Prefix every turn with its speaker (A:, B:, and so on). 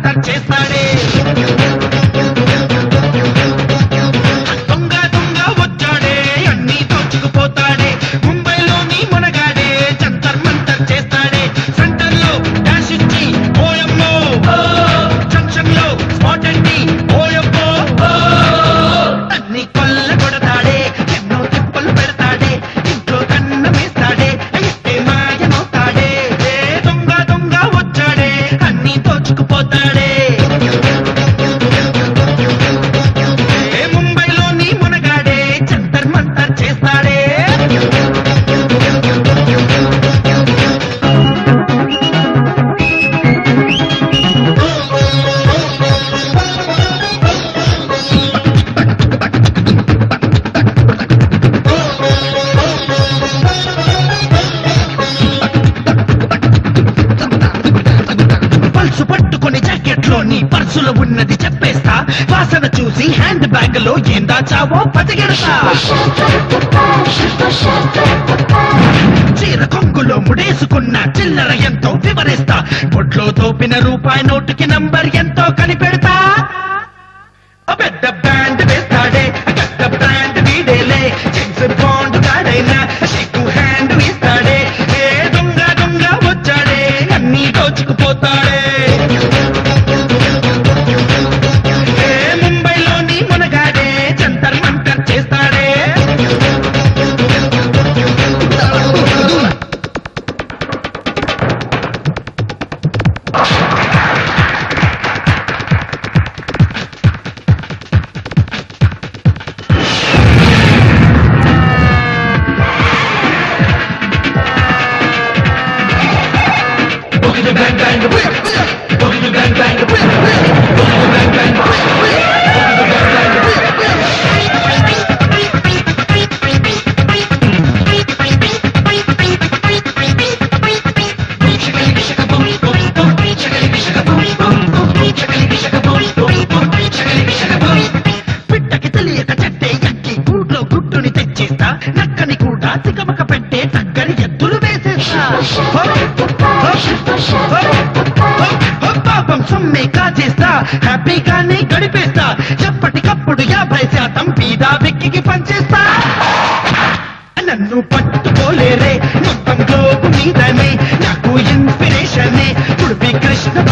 A: మంతర్ చేస్తాడే దొంగ దొంగ వచ్చాడే అన్ని దోచుకుపోతాడే ముంబైలోని మునగాడే జంతర్ మంతర్ చేస్తాడే సెంటర్ లో డాష్ ఇచ్చి ఓయమ్మో జంక్షన్ లో స్పాట్ అండి ఓయమ్మో అన్ని కొల్ల కొడతాడే ఎన్నో తిప్పలు పెడతాడే ఇంట్లో కన్న వేస్తాడే ఇస్తే మాయమవుతాడే ఏ దొంగ దొంగ వచ్చాడే అన్ని దోచుకుపోతాడే ఏ ముంబైలోని మునగాడే జంతర్ మంతర్ చేస్తాడే పల్సు పట్టుకొని జాకెట్ లో నీ పర్సులో ఉన్నది చెప్పేస్తా వాసన చూసి హ్యాండ్ బ్యాగ్ లో ఏం దాచావో పతికెడతా చీర కొంగులో ముడేసుకున్న చిల్లర ఎంతో వివరిస్తా బొట్లో తోపిన రూపాయి నోటుకి నంబర్ ఎంతో కనిపెడతా ఓ పెద్ద బ్యాండ్ వేస్తాడే పెద్ద బ్రాండ్ వీడేలే జెమ్స్ బాండ్ గాడైనా షేకు హ్యాండ్ ఇస్తాడే ఏ దొంగ దొంగ వచ్చాడే అన్ని దోచుకుపోతాడే ఏ ముంబైలోని మునగాడే జంతర్ మంతర్ చేస్తాడే పిట్టకి తెలియక చెట్టే ఎక్కి గూట్లో గుడ్డుని తెచ్చేస్తా నక్కని కూడా తికమక పెట్టే తగ్గని ఎద్దులు వేసేస్తా హో! హో! హో! హో! హో! పాపం సొమ్మే కాజేస్తా హ్యాపీగానే గడిపేస్తా ఎప్పటికప్పుడు యాభై శాతం పీదా వెక్కికి పంచేస్తా నన్ను పట్టుకోలేరే మొత్తం గ్లోబు మీదనే నాకు ఇన్స్పిరేషనే ఉడిపి కృష్ణ